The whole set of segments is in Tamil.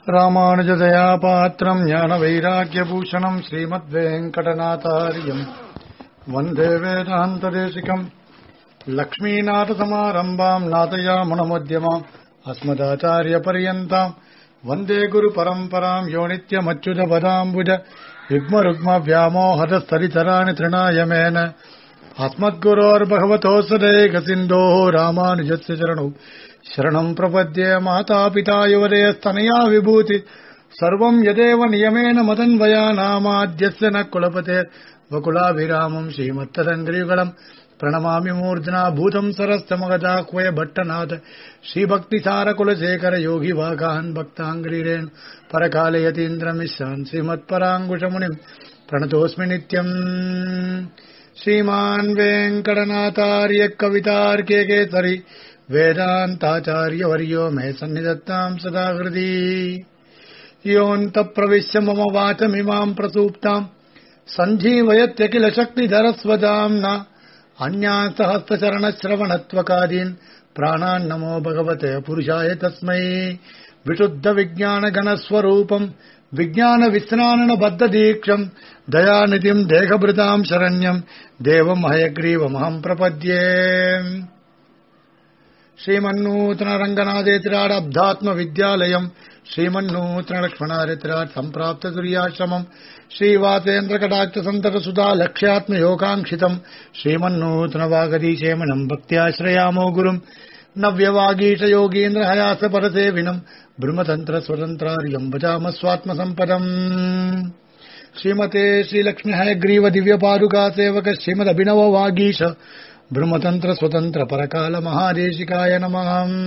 ராமானுஜதயா பாத்திரம் ஞான வைராக்கியபூஷணம் ஸ்ரீமத்வேங்கடநாதாரியம் வந்தே வேதாந்ததேசிகம் லக்ஷ்மீநாதசமாரம்பாம் நாதயாமுனமுத்யமாம் அஸ்மதாச்சாரியபர்யந்தாம் வந்தே குரு பரம்பராம் யோ நித்யமச்சுத பதாம்புஜ யுக்மருக்ம வியாமோஹதஸ்தரிதராணி திருணாயமேன अस्मद्गुरोर्भगवतोऽसदेक सिन्धोः रामानुजस्य चरणौ शरणम् प्रपद्ये मातापिता युवदयस्तनया विभूति सर्वम् यदेव नियमेन मदन्वयानामाद्यस्य न कुलपते वकुलाभिरामम् श्रीमत्तदङ्ग्रियुगलम् प्रणमामि मूर्ध्ना भूतम् सरस्तमगदाह्वय भट्टनाथ श्रीभक्तिसारकुलशेखर योगि वागान् भक्ताङ्ग्रीरेण परकालयतीन्द्रमिश्रान् श्रीमत्पराङ्कुशमुनिम् प्रणतोऽस्मि नित्यम् श्रीमान् वेङ्कटनाथार्य कवितार्के केसरि वेदान्ताचार्यवर्यो मे सन्निधत्ताम् सदा हृदि योऽन्तप्रविश्य मम वाचमिमाम् प्रसूप्ताम् सञ्जीवयत्य किल शक्तिधरस्वदाम्ना अन्यान् सहस्रचरणश्रवणत्वकादीन् प्राणान् नमो भगवते पुरुषाय तस्मै विशुद्धविज्ञानगणस्वरूपम् विज्ञानविस्नाननबद्धदीक्षम् दयानिधिम् देहभृताम् शरण्यम् देवम् हयग्रीवमहम् प्रपद्ये श्रीमन्नूतनरङ्गनाथेतिराडब्धात्मविद्यालयम् श्रीमन्नूतनलक्ष्मणारेतिराट् सम्प्राप्ततुर्याश्रमम् श्रीवासेन्द्रकटाक्षसन्ततसुधा लक्ष्यात्मयोगाङ्क्षितम् श्रीमन्नूतनवागदीशेमनम् भक्त्याश्रयामो गुरुम् नव्यवागीशयोगीन्द्रहयासपरसेविनम् ब्रह्मतन्त्रस्वतन्त्रार्यम् भजाम स्वात्मसम्पदम् श्रीमते श्रीलक्ष्मीहयग्रीव दिव्यपादुका सेवक श्रीमदभिनव वागीश ब्रह्मतन्त्र स्वतन्त्र परकाल महादेशिकाय नमः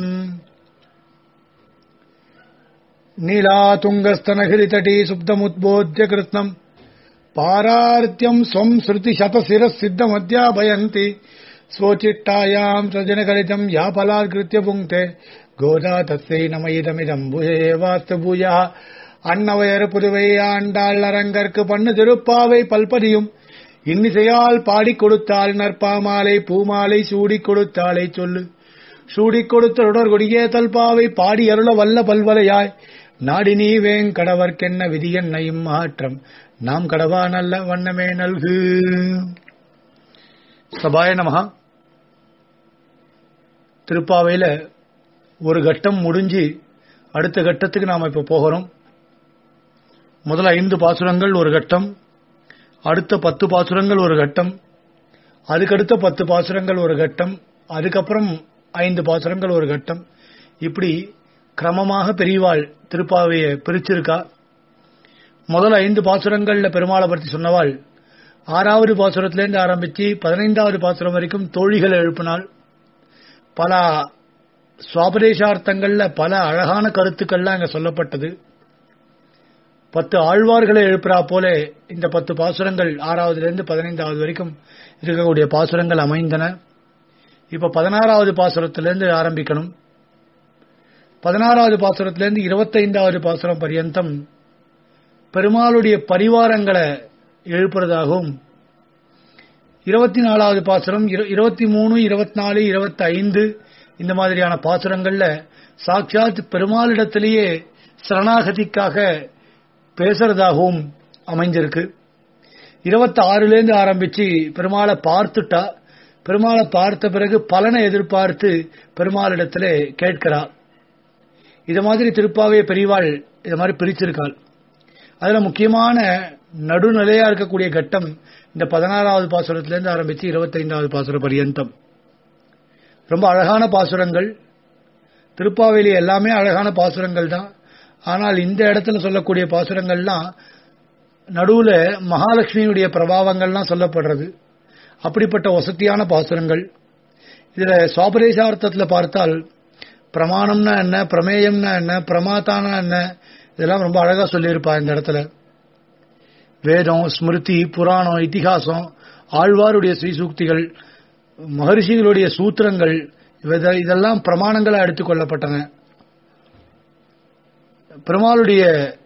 नीलातुङ्गस्तनगिरितटी सुप्तमुद्बोध्य कृत्स्नम् पारार्त्यम् स्वम् श्रुतिशतशिरः सिद्धमध्यापयन्ति स्वोचिट्टायाम् सजनकलितम् या फलात्कृत्य पुङ्क्ते கோதா தஸ்யை நம இதமிதம் புயே வாஸ்து பூயா அன்னவையர் புதுவை ஆண்டாள் அரங்கற்கு பண்ணு திருப்பாவை பல்பதியும் இன்னிசையால் பாடிக் கொடுத்தாள் நற்பாமாலை பூமாலை சூடிக் கொடுத்தாளை சொல்லு சூடிக் கொடுத்த உடற்கொடியே தல்பாவை பாடி அருள வல்ல பல்வலையாய் நாடி நீ வேங்கடவர்க்கென்ன விதி என்னையும் மாற்றம் நாம் கடவா நல்ல வண்ணமே நல்கு சபாய நமகா திருப்பாவையில ஒரு கட்டம் முடிஞ்சு அடுத்த கட்டத்துக்கு நாம இப்ப போகிறோம் முதல்ல ஐந்து பாசுரங்கள் ஒரு கட்டம் அடுத்த பத்து பாசுரங்கள் ஒரு கட்டம் அதுக்கடுத்த பத்து பாசுரங்கள் ஒரு கட்டம் அதுக்கப்புறம் ஐந்து பாசுரங்கள் ஒரு கட்டம் இப்படி கிரமமாக பெரியவாள் திருப்பாவையை பிரிச்சிருக்கா முதல் ஐந்து பாசுரங்கள்ல பெருமாளை பற்றி சொன்னவாள் ஆறாவது பாசுரத்திலேருந்து ஆரம்பிச்சு பதினைந்தாவது பாசுரம் வரைக்கும் தோழிகளை எழுப்பினாள் பல சுவாபதேசார்த்தங்கள்ல பல அழகான கருத்துக்கள்லாம் அங்க சொல்லப்பட்டது பத்து ஆழ்வார்களை எழுப்புறா போல இந்த பத்து பாசுரங்கள் ஆறாவதுல இருந்து பதினைந்தாவது வரைக்கும் இருக்கக்கூடிய பாசுரங்கள் அமைந்தன இப்ப பதினாறாவது பாசுரத்திலிருந்து ஆரம்பிக்கணும் பதினாறாவது பாசுரத்திலிருந்து இருபத்தைந்தாவது பாசுரம் பரியந்தம் பெருமாளுடைய பரிவாரங்களை எழுப்புறதாகவும் இருபத்தி நாலாவது பாசுரம் இருபத்தி மூணு இருபத்தி நாலு இருபத்தி ஐந்து இந்த மாதிரியான பாசுரங்கள்ல சாட்சாத் பெருமாளிடத்திலேயே சரணாகதிக்காக பேசுறதாகவும் அமைஞ்சிருக்கு இருபத்தி ஆறுலேருந்து ஆரம்பிச்சு பெருமாளை பார்த்துட்டா பெருமாளை பார்த்த பிறகு பலனை எதிர்பார்த்து பெருமாளிடத்திலே கேட்கிறா இது மாதிரி திருப்பாவைய பெரியவாள் இது மாதிரி பிரிச்சிருக்காள் அதுல முக்கியமான நடுநிலையா இருக்கக்கூடிய கட்டம் இந்த பதினாறாவது பாசுரத்திலிருந்து ஆரம்பிச்சு இருபத்தைந்தாவது பாசுர பரியந்தம் ரொம்ப அழகான பாசுரங்கள் திருப்பாவேலி எல்லாமே அழகான பாசுரங்கள் தான் ஆனால் இந்த இடத்துல சொல்லக்கூடிய பாசுரங்கள்லாம் நடுவுல மகாலட்சுமியுடைய பிரபாவங்கள்லாம் சொல்லப்படுறது அப்படிப்பட்ட வசதியான பாசுரங்கள் இதுல சுவாபரேசார்த்தத்தில் பார்த்தால் பிரமாணம்னா என்ன பிரமேயம்னா என்ன பிரமாத்தானா என்ன இதெல்லாம் ரொம்ப அழகா சொல்லியிருப்பா இந்த இடத்துல வேதம் ஸ்மிருதி புராணம் இத்திகாசம் ஆழ்வாருடைய ஸ்ரீசூக்திகள் மகரிஷிகளுடைய சூத்திரங்கள் இதெல்லாம் பிரமாணங்களா எடுத்துக்கொள்ளப்பட்டன பெருமாளுடைய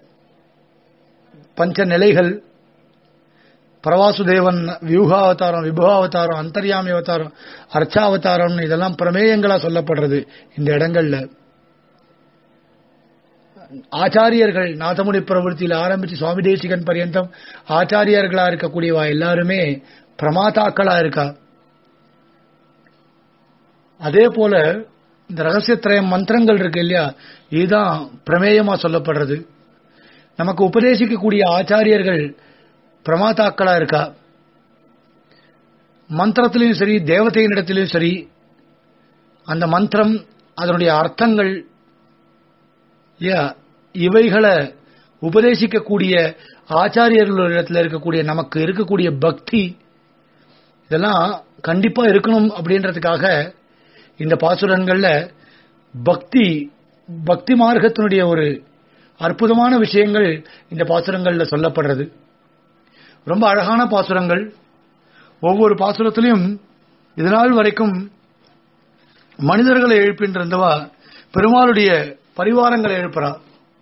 பஞ்ச நிலைகள் பிரவாசுதேவன் வியூகாவதாரம் விபுகாவதாரம் அந்தர்யாமி அவதாரம் அர்ச்சாவதாரம் இதெல்லாம் பிரமேயங்களா சொல்லப்படுறது இந்த இடங்கள்ல ஆச்சாரியர்கள் நாதமுடி பிரவருத்தியில் ஆரம்பிச்சு சுவாமி தேசிகன் பரியந்தம் ஆச்சாரியர்களா இருக்கக்கூடியவா எல்லாருமே பிரமாதாக்களா இருக்கா அதே போல இந்த ரகசியத்திரயம் மந்திரங்கள் இருக்கு இல்லையா இதுதான் பிரமேயமா சொல்லப்படுறது நமக்கு உபதேசிக்கக்கூடிய ஆச்சாரியர்கள் பிரமாதாக்களா இருக்கா மந்திரத்திலையும் சரி தேவதையினிடத்திலையும் சரி அந்த மந்திரம் அதனுடைய அர்த்தங்கள் இல்லையா இவைகளை உபதேசிக்கக்கூடிய ஆச்சாரியர்களிடத்தில் இருக்கக்கூடிய நமக்கு இருக்கக்கூடிய பக்தி இதெல்லாம் கண்டிப்பா இருக்கணும் அப்படின்றதுக்காக இந்த பாசுரங்கள்ல பக்தி பக்தி மார்க்கத்தினுடைய ஒரு அற்புதமான விஷயங்கள் இந்த பாசுரங்கள்ல சொல்லப்படுறது ரொம்ப அழகான பாசுரங்கள் ஒவ்வொரு பாசுரத்திலையும் இதனால் வரைக்கும் மனிதர்களை எழுப்பின்றிருந்தவா பெருமாளுடைய பரிவாரங்களை எழுப்புறா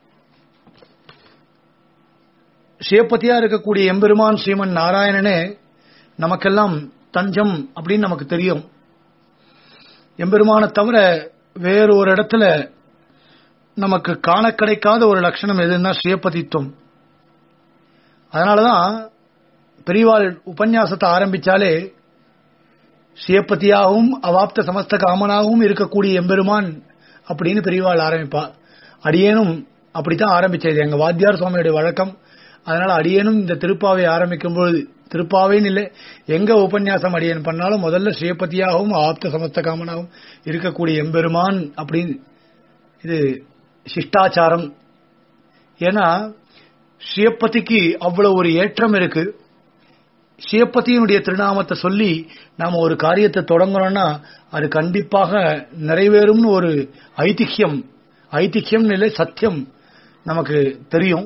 சிவப்பதியா இருக்கக்கூடிய எம்பெருமான் ஸ்ரீமன் நாராயணனே நமக்கெல்லாம் தஞ்சம் அப்படின்னு நமக்கு தெரியும் எம்பெருமானை தவிர வேறு ஒரு இடத்துல நமக்கு காண கிடைக்காத ஒரு லட்சணம் எதுன்னா ஸ்ரீபதித்துவம் அதனாலதான் பெரியவாள் உபன்யாசத்தை ஆரம்பிச்சாலே சுயப்பதியாகவும் அவாப்த சமஸ்த காமனாகவும் இருக்கக்கூடிய எம்பெருமான் அப்படின்னு பெரியவாள் ஆரம்பிப்பா அடியேனும் அப்படித்தான் ஆரம்பிச்சது எங்க வாத்தியார் சுவாமியுடைய வழக்கம் அதனால அடியேனும் இந்த திருப்பாவை ஆரம்பிக்கும் பொழுது திருப்பாவைன்னு இல்லை எங்க உபன்யாசம் அடியன் பண்ணாலும் முதல்ல ஸ்ரீபதியாகவும் ஆப்த சமஸ்த காமனாகவும் இருக்கக்கூடிய எம்பெருமான் அப்படின்னு இது சிஷ்டாச்சாரம் ஏன்னா ஸ்ரீபதிக்கு அவ்வளவு ஒரு ஏற்றம் இருக்கு சிவப்பதியினுடைய திருநாமத்தை சொல்லி நாம ஒரு காரியத்தை தொடங்கணும்னா அது கண்டிப்பாக நிறைவேறும்னு ஒரு ஐதிஹ்யம் ஐதிஹ்யம் இல்லை சத்தியம் நமக்கு தெரியும்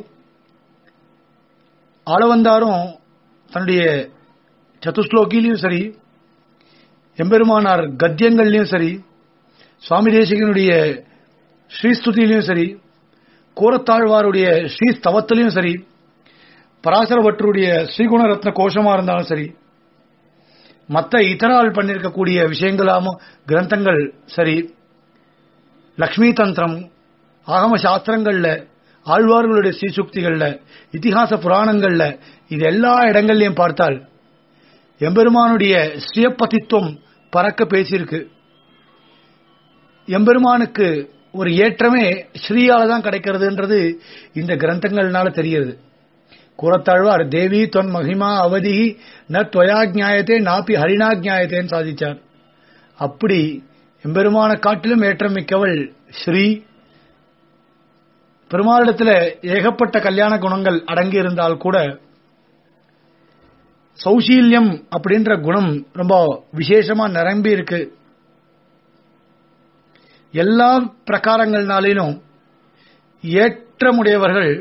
ஆளவந்தாரும் தன்னுடைய சதுஸ்லோகிலையும் சரி எம்பெருமானார் கத்தியங்கள்லையும் சரி சுவாமி தேசிகனுடைய ஸ்ரீஸ்துதியிலையும் சரி கூரத்தாழ்வாருடைய ஸ்ரீஸ்தவத்திலையும் சரி பராசரவற்றுடைய ஸ்ரீகுணரத்ன கோஷமா இருந்தாலும் சரி மற்ற இதரால் பண்ணிருக்கக்கூடிய விஷயங்களாமோ கிரந்தங்கள் சரி லக்ஷ்மி தந்திரம் ஆகம சாஸ்திரங்கள்ல ஆழ்வார்களுடைய ஸ்ரீசுக்திகள்ல இதிகாச புராணங்கள்ல இது எல்லா இடங்கள்லயும் பார்த்தால் எம்பெருமானுடைய ஸ்ரீயப்பதித்துவம் பறக்க பேசியிருக்கு எம்பெருமானுக்கு ஒரு ஏற்றமே ஸ்ரீயால தான் கிடைக்கிறதுன்றது இந்த கிரந்தங்கள்னால தெரிகிறது கூறத்தாழ்வார் தேவி தொன் மகிமா அவதி ந துவயா ஜாயத்தே நாப்பி ஹரிணா ஜாயத்தேன்னு சாதிச்சார் அப்படி எம்பெருமான காட்டிலும் ஏற்றம் மிக்கவள் ஸ்ரீ பெருமாளிடத்துல ஏகப்பட்ட கல்யாண குணங்கள் அடங்கி இருந்தால் கூட சௌசீல்யம் அப்படின்ற குணம் ரொம்ப விசேஷமா நிரம்பி இருக்கு எல்லா பிரகாரங்கள்னாலும் ஏற்றமுடையவர்கள்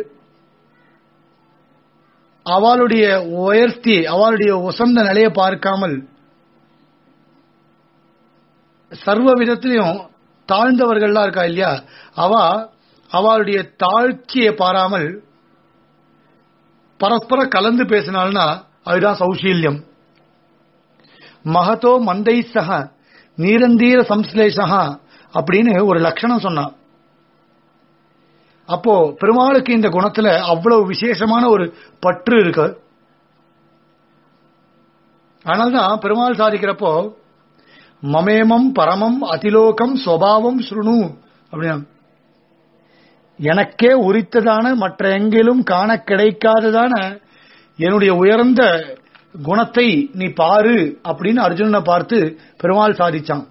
அவளுடைய உயர்த்தி அவளுடைய உசந்த நிலையை பார்க்காமல் சர்வ விதத்திலையும் தாழ்ந்தவர்கள்லாம் இருக்கா இல்லையா அவ அவளுடைய தாழ்ச்சியை பாராமல் பரஸ்பர கலந்து பேசினால்னா அதுதான் சௌசீல்யம் மகதோ மந்தை சக நீரந்தீர சம்ஸ்லேஷா அப்படின்னு ஒரு லட்சணம் சொன்னான் அப்போ பெருமாளுக்கு இந்த குணத்துல அவ்வளவு விசேஷமான ஒரு பற்று இருக்கு அதனால்தான் பெருமாள் சாதிக்கிறப்போ மமேமம் பரமம் அதிலோகம் சுவாவம் ஸ்ருணு அப்படின்னா எனக்கே உரித்ததான மற்ற எங்கிலும் காண கிடைக்காததான என்னுடைய உயர்ந்த குணத்தை நீ பாரு அப்படின்னு அர்ஜுனனை பார்த்து பெருமாள் சாதிச்சான்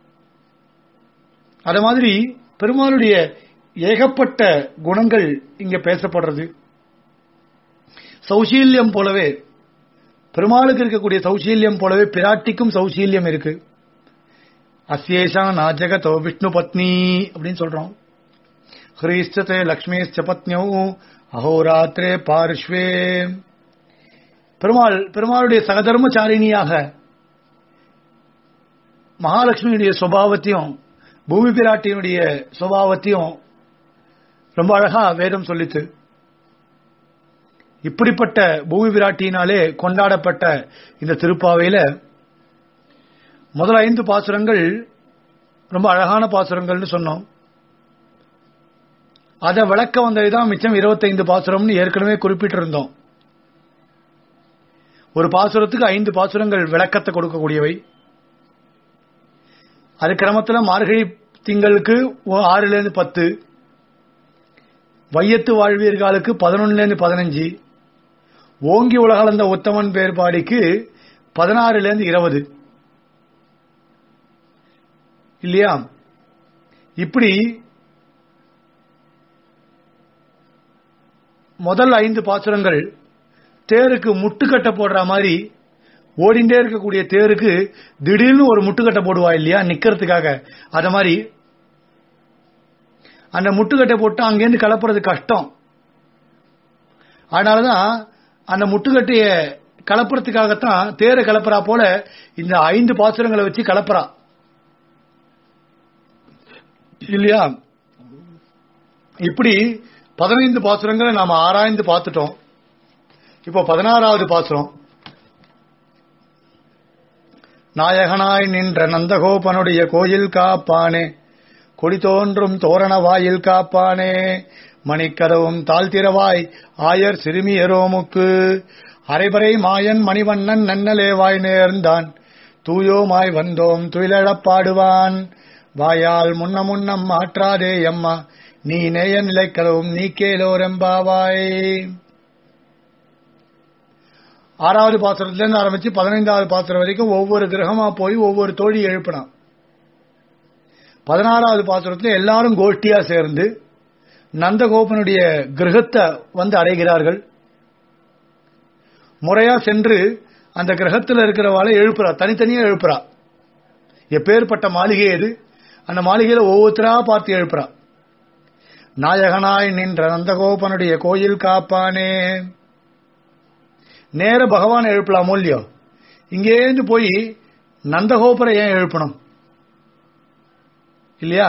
அத மாதிரி பெருமாளுடைய ஏகப்பட்ட குணங்கள் இங்க பேசப்படுறது சௌசீல்யம் போலவே பெருமாளுக்கு இருக்கக்கூடிய சௌசீல்யம் போலவே பிராட்டிக்கும் சௌசீல்யம் இருக்கு அசேஷா நாஜகதோ விஷ்ணு பத்னி அப்படின்னு சொல்றோம் ஹ்ரீஷ்டதே லக்ஷ்மிஷ்ட பத்னியோ அஹோராத்திரே பார்ஷ்வே பெருமாள் பெருமாளுடைய சகதர்மச்சாரிணியாக மகாலட்சுமியுடைய சுபாவத்தையும் பூமி பிராட்டியினுடைய சுபாவத்தையும் ரொம்ப அழகா வேதம் சொல்லித்து இப்படிப்பட்ட பூமி பிராட்டியினாலே கொண்டாடப்பட்ட இந்த திருப்பாவையில முதல் ஐந்து பாசுரங்கள் ரொம்ப அழகான பாசுரங்கள்னு சொன்னோம் அதை விளக்க வந்ததுதான் மிச்சம் 25 பாசுரம்னு ஏற்கனவே குறிப்பிட்டிருந்தோம் ஒரு பாசுரத்துக்கு ஐந்து பாசுரங்கள் விளக்கத்தை கொடுக்கக்கூடியவை அது கிரமத்தில் மார்கழி திங்களுக்கு ஒ- ஆறுல இருந்து பத்து வையத்து வாழ்வீர்களுக்கு பதினொன்னுல இருந்து பதினஞ்சு ஓங்கி உலகளந்த உத்தமன் பேர்பாடிக்கு பதினாறுல இருந்து இருபது இல்லையா இப்படி முதல் ஐந்து பாசுரங்கள் தேருக்கு முட்டுக்கட்டை போடுற மாதிரி ஓடிண்டே இருக்கக்கூடிய தேருக்கு திடீர்னு ஒரு முட்டுக்கட்டை போடுவா இல்லையா நிக்கிறதுக்காக அத மாதிரி அந்த முட்டுக்கட்டை போட்டு அங்கேருந்து கலப்புறது கஷ்டம் அதனாலதான் அந்த முட்டுக்கட்டைய கலப்புறதுக்காகத்தான் தேரை கலப்புறா போல இந்த ஐந்து பாசுரங்களை வச்சு கலப்புறா இல்லையா இப்படி பதினைந்து பாசுரங்களை நாம ஆராய்ந்து பார்த்துட்டோம் இப்போ பதினாறாவது பாசுரம் நாயகனாய் நின்ற நந்தகோபனுடைய கோயில் காப்பானே கொடி தோன்றும் தோரண வாயில் காப்பானே மணிக்கதவும் தாழ்த்திரவாய் ஆயர் சிறுமியரோமுக்கு அரைபறை மாயன் மணிவண்ணன் நன்னலேவாய் நேர்ந்தான் தூயோமாய் வந்தோம் துயிலழப் பாடுவான் வாயால் முன்ன முன்னம் மாற்றாதே அம்மா நீ நேய நிலைக்கதவும் நீ கேலோரெம்பாவாய் ஆறாவது பாத்திரத்துல இருந்து ஆரம்பிச்சு பதினைந்தாவது பாத்திரம் வரைக்கும் ஒவ்வொரு கிரகமா போய் ஒவ்வொரு தோழி எழுப்பினான் பதினாறாவது பாத்திரத்துல எல்லாரும் கோஷ்டியா சேர்ந்து நந்தகோபனுடைய கிரகத்தை வந்து அடைகிறார்கள் முறையா சென்று அந்த கிரகத்தில் இருக்கிறவாளை எழுப்புறா தனித்தனியா எழுப்புறா எப்பேற்பட்ட மாளிகை எது அந்த மாளிகையில ஒவ்வொருத்தரா பார்த்து எழுப்புறா நாயகனாய் நின்ற நந்தகோபனுடைய கோயில் காப்பானே நேர பகவான் எழுப்பலாமோ இல்லையோ இங்கேருந்து போய் நந்தகோபுரை ஏன் எழுப்பணும் இல்லையா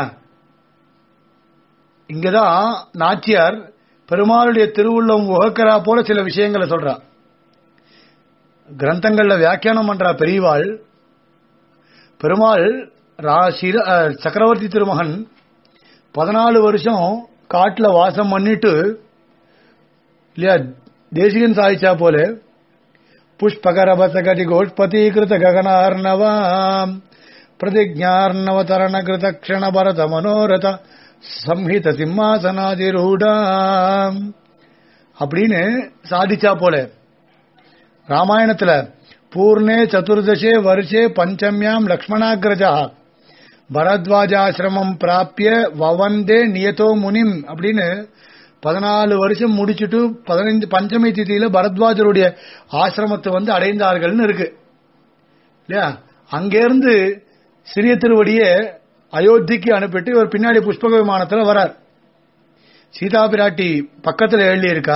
இங்கதான் நாச்சியார் பெருமாளுடைய திருவுள்ளம் உகக்கிறா போல சில விஷயங்களை சொல்றா கிரந்தங்கள்ல வியாக்கியானம் பண்றா பெரியவாள் பெருமாள் ரா- சிர- அஹ், சக்கரவர்த்தி திருமகன் பதினாலு வருஷம் காட்டுல வாசம் பண்ணிட்டு இல்லையா தேசிகன் சாதிச்சா போல புஷ்பகரபசகதி கோஷ்பதீகிருத ககனார்ணவாம் பிரதிஜார்ணவதரண கிருத க்ஷண பரத மனோரத சம்ஹித சிம்மாசனாதிரூடாம் அப்படின்னு சாதிச்சா போல ராமாயணத்துல பூர்ணே சதுர்தசே வருஷே பஞ்சமியாம் லக்ஷ்மணாகிரஜா பரத்வாஜாசிரமம் பிராப்பிய வவந்தே நியதோ முனிம் அப்படின்னு பதினாலு வருஷம் முடிச்சுட்டு பதினைந்து பஞ்சமி திதியில பரத்வாஜருடைய ஆசிரமத்தை வந்து அடைந்தார்கள்னு இருக்கு இல்லையா அங்கிருந்து சிறிய திருவடியே அயோத்திக்கு அனுப்பிட்டு இவர் பின்னாடி புஷ்பக விமானத்துல வரார் சீதா பிராட்டி பக்கத்துல எழுதி இருக்கா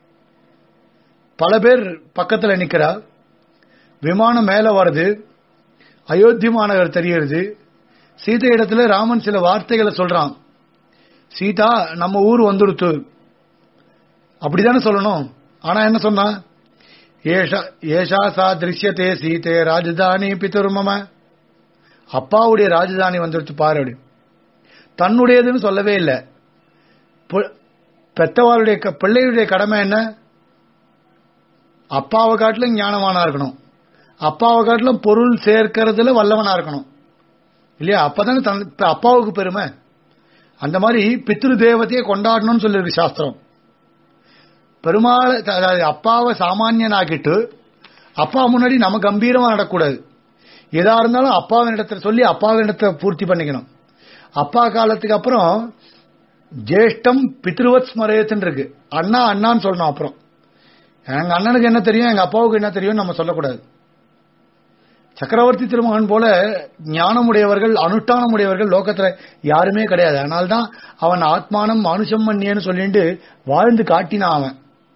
பல பேர் பக்கத்துல நிக்கிறா விமானம் மேல வருது அயோத்தி மாநகர் தெரியுது சீதை இடத்துல ராமன் சில வார்த்தைகளை சொல்றான் சீதா நம்ம ஊர் வந்துடுத்து அப்படிதானே சொல்லணும் ஆனா என்ன சொன்னா ஏஷா ஏஷா சா திருஷ்யத்தே சீதே ராஜதானி பிதுர்மம அப்பாவுடைய ராஜதானி வந்துடுச்சு பாரு அப்படி. தன்னுடையதுன்னு சொல்லவே இல்லை பு- பெத்தவாளுடைய க- பிள்ளையுடைய கடமை என்ன அப்பாவை காட்டிலும் ஞானவானா இருக்கணும் அப்பாவை காட்டிலும் பொருள் சேர்க்கறதுல வல்லவனா இருக்கணும் இல்லையா அப்பதானே தன் இப்ப அப்பாவுக்கு பெருமை அந்த மாதிரி பித்ரு தேவதையை கொண்டாடணும்னு சொல்லியிருக்கு சாஸ்திரம் பெருமாள் அதாவது அப்பாவை சாமானியனாக்கிட்டு அப்பா முன்னாடி நம்ம கம்பீரமா நடக்கூடாது எதா இருந்தாலும் அப்பாவின் இடத்துல சொல்லி அப்பாவின் இடத்தை பூர்த்தி பண்ணிக்கணும் அப்பா காலத்துக்கு அப்புறம் ஜேஷ்டம் பித்ருவத் ஸ்மரேத்துன்னு இருக்கு அண்ணா அண்ணான்னு சொல்லணும் அப்புறம் எங்க அண்ணனுக்கு என்ன தெரியும் எங்க அப்பாவுக்கு என்ன தெரியும் நம்ம சொல்லக்கூடாது சக்கரவர்த்தி திருமகன் போல ஞானமுடையவர்கள் அனுஷ்டானமுடையவர்கள் லோகத்துல யாருமே கிடையாது அதனால்தான் அவன் ஆத்மானம் மனுஷம் மன்னியன்னு சொல்லிட்டு வாழ்ந்து காட்டினான் அவன்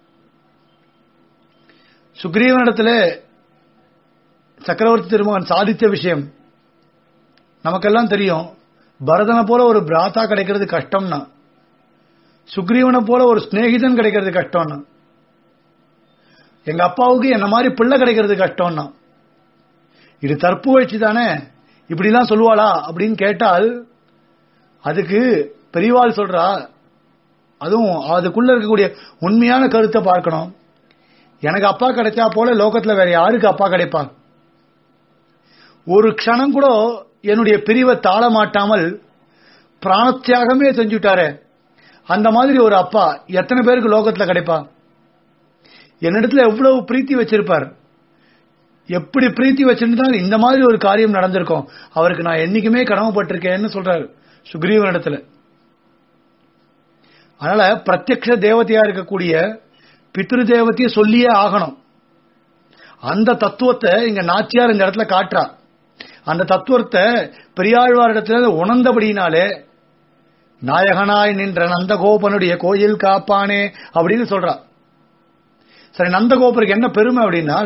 சுக்ரீவனிடத்துல சக்கரவர்த்தி திருமகன் சாதித்த விஷயம் நமக்கெல்லாம் தெரியும் பரதனை போல ஒரு பிராத்தா கிடைக்கிறது கஷ்டம்னா சுக்ரீவனை போல ஒரு சிநேகிதன் கிடைக்கிறது கஷ்டம்னா எங்க அப்பாவுக்கு என்ன மாதிரி பிள்ளை கிடைக்கிறது கஷ்டம்னா இது தற்புகழ்ச்சி தானே இப்படிலாம் சொல்லுவாளா அப்படின்னு கேட்டால் அதுக்கு பெரியவாள் சொல்றா அதுவும் அதுக்குள்ள இருக்கக்கூடிய உண்மையான கருத்தை பார்க்கணும் எனக்கு அப்பா கிடைச்சா போல லோகத்துல வேற யாருக்கு அப்பா கிடைப்பான் ஒரு க்ஷணம் கூட என்னுடைய பிரிவை தாழ மாட்டாமல் பிராணத்தியாகமே செஞ்சுட்டாரே அந்த மாதிரி ஒரு அப்பா எத்தனை பேருக்கு லோகத்துல கிடைப்பா என்னிடத்துல எவ்வளவு பிரீத்தி வச்சிருப்பார் எப்படி பிரீத்தி வச்சிருந்தால் இந்த மாதிரி ஒரு காரியம் நடந்திருக்கும் அவருக்கு நான் என்னைக்குமே கடமைப்பட்டிருக்கேன்னு சொல்றாரு சுக்ரீவன் இடத்துல அதனால பிரத்யக்ஷ தேவதையா இருக்கக்கூடிய பித்ரு தேவத்தையை சொல்லியே ஆகணும் அந்த தத்துவத்தை இங்க நாச்சியார் இந்த இடத்துல காட்டுறா அந்த தத்துவத்தை பெரியாழ்வார் இடத்துல உணர்ந்தபடினாலே நாயகனாய் நின்ற நந்தகோபனுடைய கோயில் காப்பானே அப்படின்னு சொல்றா சரி நந்தகோபருக்கு என்ன பெருமை அப்படின்னா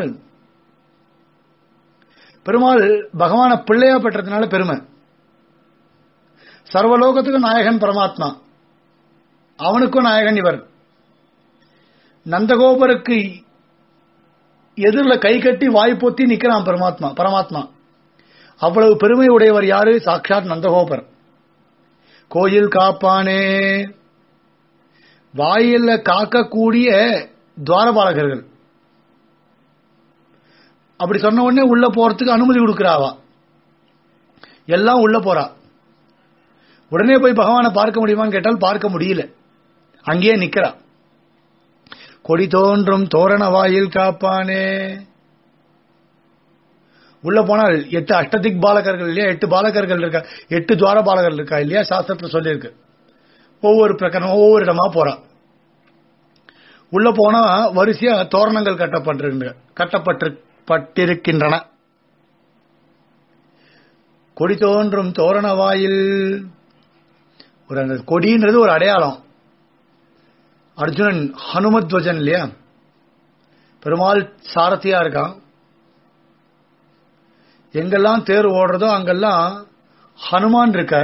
பெருமாள் பகவான பிள்ளையா பெற்றதுனால பெருமை சர்வலோகத்துக்கும் நாயகன் பரமாத்மா அவனுக்கும் நாயகன் இவர் நந்தகோபருக்கு எதிரில் கை கட்டி வாய் பொத்தி நிக்கிறான் பரமாத்மா பரமாத்மா அவ்வளவு பெருமை உடையவர் யாரு சாட்சாத் நந்தகோபர் கோயில் காப்பானே வாயில காக்கக்கூடிய துவாரபாலகர்கள் அப்படி சொன்ன உடனே உள்ள போறதுக்கு அனுமதி கொடுக்கிறாவா எல்லாம் உள்ள போறா உடனே போய் பகவானை பார்க்க முடியுமான்னு கேட்டால் பார்க்க முடியல அங்கேயே நிக்கிறா கொடி தோன்றும் தோரண வாயில் காப்பானே உள்ள போனால் எட்டு அஷ்டதிக் பாலகர்கள் இல்லையா எட்டு பாலகர்கள் இருக்கா எட்டு துவார பாலகர்கள் இருக்கா இல்லையா சாஸ்திரத்துல சொல்லியிருக்கு ஒவ்வொரு பிரகரணம் ஒவ்வொரு இடமா போறா உள்ள போனா வரிசையா தோரணங்கள் கட்டப்பட்டிருக்கின்ற கட்டப்பட்டு பட்டிருக்கின்றன கொடி தோன்றும் தோரண வாயில் ஒரு அந்த கொடின்றது ஒரு அடையாளம் அர்ஜுனன் ஹனுமத்வஜன் இல்லையா பெருமாள் சாரதியா இருக்கான் எங்கெல்லாம் தேர் ஓடுறதோ அங்கெல்லாம் ஹனுமான் இருக்கார்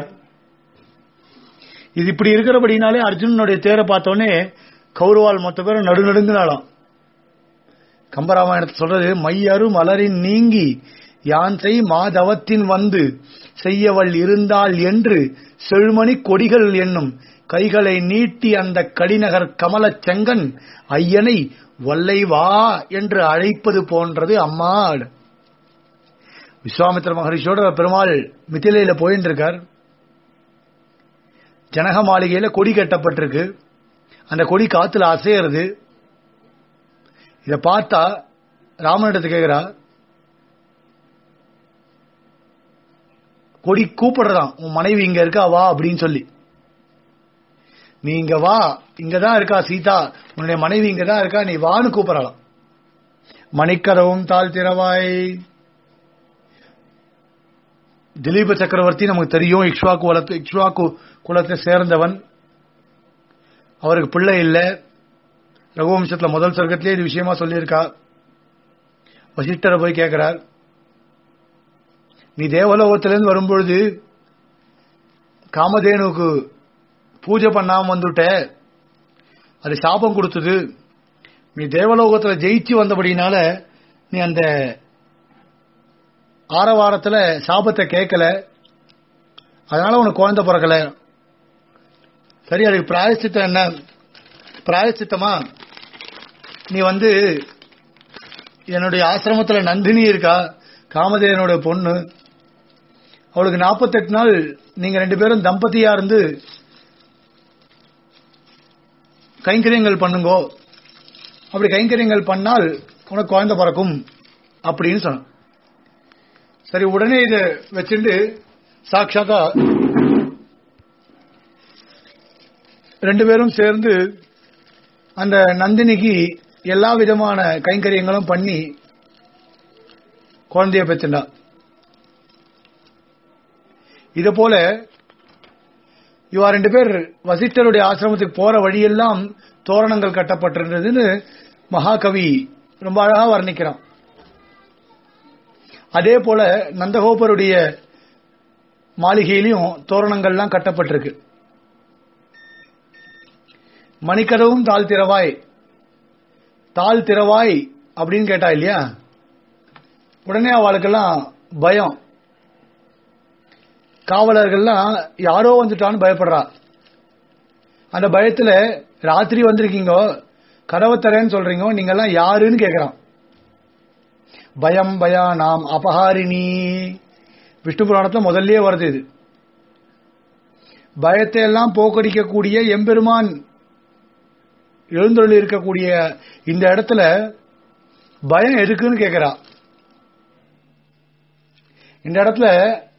இது இப்படி இருக்கிறபடினாலே அர்ஜுனனுடைய தேரை பார்த்தோன்னே கௌரவால் மொத்த பேரும் நடுநடுங்கினாலாம் கம்பராமாயணத்தை சொல்றது மையரு மலரின் நீங்கி யான் செய் மாதவத்தின் வந்து செய்யவள் இருந்தாள் என்று செழுமணி கொடிகள் என்னும் கைகளை நீட்டி அந்த கடிநகர் கமலச் செங்கன் ஐயனை வல்லை வா என்று அழைப்பது போன்றது அம்மாள் விஸ்வாமித்திர மகரிஷியோட பெருமாள் மிதிலையில போயின்னு இருக்கார் ஜனக மாளிகையில கொடி கட்டப்பட்டிருக்கு அந்த கொடி காத்துல அசையறது இத பார்த்தா ராமனிடத்து கேக்குறா கொடி கூப்பிடுறான் உன் மனைவி இங்க இருக்கா வா அப்படின்னு சொல்லி நீ இங்க வா இங்கதான் இருக்கா சீதா உன்னுடைய மனைவி இங்கதான் இருக்கா நீ வான்னு கூப்பிடலாம் மணிக்கதவும் தாழ் திறவாய் திலீப சக்கரவர்த்தி நமக்கு தெரியும் இக்ஷ்வாக்கு குலத்து இக்ஷ்வாக்கு குலத்தை சேர்ந்தவன் அவருக்கு பிள்ளை இல்லை ரகுவம்சத்துல முதல் சர்க்கத்திலே இது விஷயமா சொல்லியிருக்கா வசிஷ்டரை போய் கேட்கிறார் நீ தேவலோகத்திலிருந்து வரும்பொழுது காமதேனுக்கு பூஜை பண்ணாம வந்துட்ட அது சாபம் கொடுத்தது நீ தேவலோகத்துல ஜெயிச்சு வந்தபடினால நீ அந்த ஆரவாரத்துல சாபத்தை கேட்கல அதனால உனக்கு குழந்தை பிறக்கல சரி அதுக்கு பிராயச்சித்தம் என்ன பிராயச்சித்தமா நீ வந்து என்னுடைய ஆசிரமத்துல நந்தினி இருக்கா காமதேவனோட பொண்ணு அவளுக்கு நாற்பத்தெட்டு நாள் நீங்க ரெண்டு பேரும் தம்பதியா இருந்து கைங்கரியங்கள் பண்ணுங்கோ அப்படி கைங்கரியங்கள் பண்ணால் உனக்கு குழந்தை பிறக்கும் அப்படின்னு சொன்ன சரி உடனே இதை வச்சுட்டு சாட்சாத்தா ரெண்டு பேரும் சேர்ந்து அந்த நந்தினிக்கு எல்லா விதமான கைங்கரியங்களும் பண்ணி குழந்தைய பெற்றுண்டா இது போல இவா ரெண்டு பேர் வசிஷ்டருடைய ஆசிரமத்துக்கு போற வழியெல்லாம் தோரணங்கள் கட்டப்பட்டிருந்ததுன்னு மகாகவி ரொம்ப அழகா வர்ணிக்கிறான் அதே போல நந்தகோபருடைய மாளிகையிலையும் தோரணங்கள்லாம் கட்டப்பட்டிருக்கு மணிக்கதவும் தாழ் திறவாய் தாழ் திறவாய் அப்படின்னு கேட்டா இல்லையா உடனே அவளுக்கெல்லாம் பயம் காவலர்கள்லாம் யாரோ வந்துட்டான்னு பயப்படுறா அந்த பயத்துல ராத்திரி வந்திருக்கீங்க கதவை தரேன்னு சொல்றீங்க நீங்க எல்லாம் யாருன்னு கேக்குறான் பயம் பயா நாம் அபஹாரிணி விஷ்ணு புராணத்துல முதல்லயே வருது இது பயத்தை எல்லாம் போக்கடிக்கக்கூடிய எம்பெருமான் எழுந்தொழி இருக்கக்கூடிய இந்த இடத்துல பயம் எதுக்குன்னு கேக்குறா இந்த இடத்துல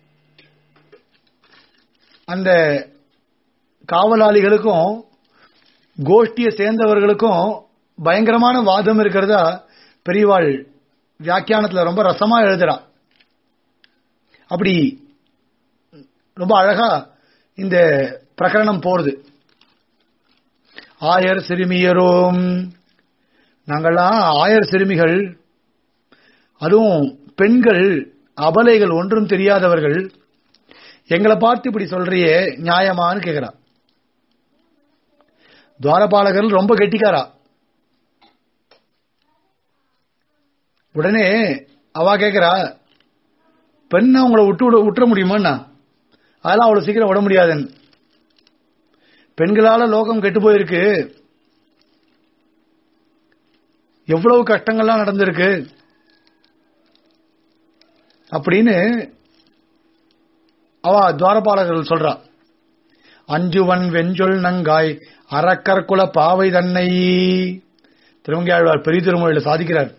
அந்த காவலாளிகளுக்கும் கோஷ்டியை சேர்ந்தவர்களுக்கும் பயங்கரமான வாதம் இருக்கிறதா பெரியவாள் வியாக்கியானத்துல ரொம்ப ரசமா எழுதுறா அப்படி ரொம்ப அழகா இந்த பிரகரணம் போறது ஆயர் சிறுமியரும் நாங்கள்லாம் ஆயர் சிறுமிகள் அதுவும் பெண்கள் அபலைகள் ஒன்றும் தெரியாதவர்கள் எங்களை பார்த்து இப்படி சொல்றியே நியாயமான்னு கேக்குறா துவாரபாலகர் ரொம்ப கெட்டிக்காரா உடனே அவ கேக்குறா பெண்ணை உங்களை விட்டு விட விட்டுற முடியுமாண்ணா அதெல்லாம் அவ்வளவு சீக்கிரம் விட முடியாதுன்னு பெண்களால லோகம் கெட்டு போயிருக்கு எவ்வளவு கஷ்டங்கள்லாம் நடந்திருக்கு அப்படின்னு அவ துவாரபாலகர்கள் சொல்றா அஞ்சுவன் வெஞ்சொல் நங்காய் அறக்கற்குல பாவை தன்னை திருவங்கியாழ்வார் பெரிய திருமொழியில சாதிக்கிறார்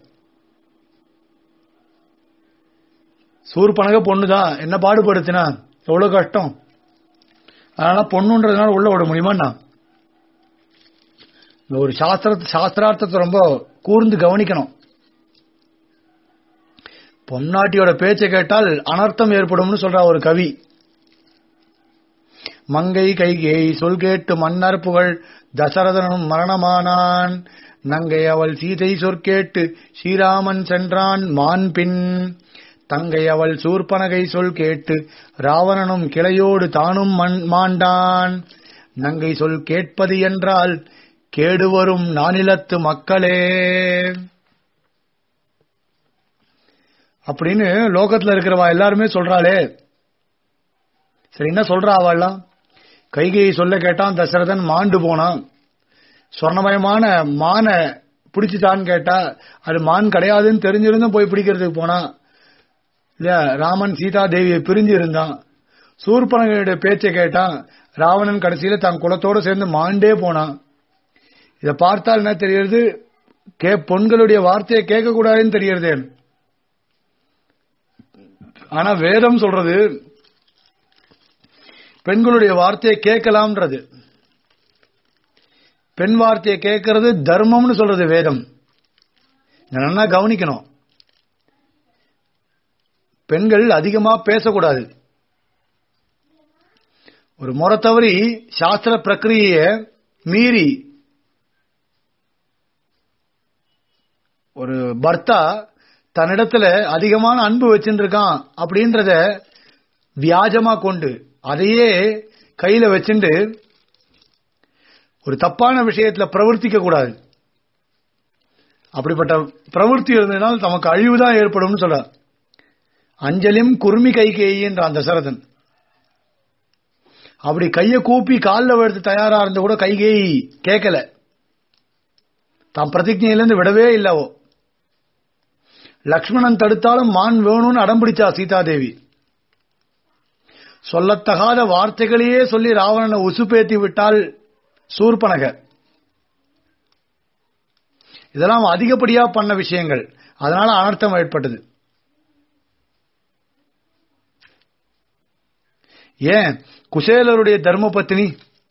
சூர்பனக பொண்ணுதான் என்ன பாடுபடுத்தினா எவ்வளவு கஷ்டம் அதனால பொண்ணுன்றதுனால உள்ள விட முடியுமாண்ணா இந்த ஒரு சாஸ்திர சாஸ்திரார்த்தத்தை ரொம்ப கூர்ந்து கவனிக்கணும் பொன்னாட்டியோட பேச்சை கேட்டால் அனர்த்தம் ஏற்படும்னு சொல்றா ஒரு கவி மங்கை கைகேய் சொல் கேட்டு மன்னர் புகழ் தசரதனும் மரணமானான் நங்கை அவள் சீதை சொற்கேட்டு ஸ்ரீராமன் சென்றான் மான் பின் தங்கை அவள் சூர்பனகை சொல் கேட்டு ராவணனும் கிளையோடு தானும் மண் மாண்டான் நங்கை சொல் கேட்பது என்றால் கேடு வரும் நானிலத்து மக்களே அப்படின்னு லோகத்துல இருக்கிறவா எல்லாருமே சொல்றாளே சரி என்ன சொல்றா அவள்லாம் கைகையை சொல்ல கேட்டான் தசரதன் மாண்டு போனான் சொர்ணமயமான மானை பிடிச்சிட்டான்னு கேட்டா அது மான் கிடையாதுன்னு தெரிஞ்சிருந்தும் போய் பிடிக்கிறதுக்கு போனா இல்ல ராமன் சீதா தேவியை பிரிஞ்சு இருந்தான் சூர்பனகையுடைய பேச்சை கேட்டான் ராவணன் கடைசியில தன் குலத்தோட சேர்ந்து மாண்டே போனான் இத பார்த்தால் என்ன தெரியுது கே பொண்களுடைய வார்த்தையை கேட்க கூடாதுன்னு தெரியுது ஆனா வேதம் சொல்றது பெண்களுடைய வார்த்தையை கேட்கலாம்ன்றது பெண் வார்த்தையை கேட்கறது தர்மம்னு சொல்றது வேதம் நல்லா கவனிக்கணும் பெண்கள் அதிகமா பேசக்கூடாது ஒரு முறை தவறி சாஸ்திர பிரக்கிரிய மீறி ஒரு பர்த்தா தன்னிடத்துல அதிகமான அன்பு வச்சுட்டு இருக்கான் அப்படின்றத வியாஜமா கொண்டு அதையே கையில வச்சுண்டு ஒரு தப்பான விஷயத்துல பிரவர்த்திக்க கூடாது அப்படிப்பட்ட பிரவൃத்தி இருந்ததுனால் தமக்கு அழிவுதான் ஏற்படும் சொல்ற அஞ்சலிம் குர்மி கைகேயின்ற அந்த தசரதன் அப்படி கைய கூப்பி காலில் விழுத்து தயாரா இருந்த கூட கைகேயி கேட்கல தாம் பிரதிஜையிலிருந்து விடவே இல்லவோ லக்ஷ்மணன் தடுத்தாலும் மான் வேணும்னு அடம்பிடிச்சா சீதாதேவி சொல்லத்தகாத வார்த்தைகளையே சொல்லி ராவணனை உசுப்பேத்தி விட்டால் சூர்பனக இதெல்லாம் அதிகப்படியா பண்ண விஷயங்கள் அதனால அனர்த்தம் ஏற்பட்டது ஏன் குசேலருடைய தர்ம பத்தினி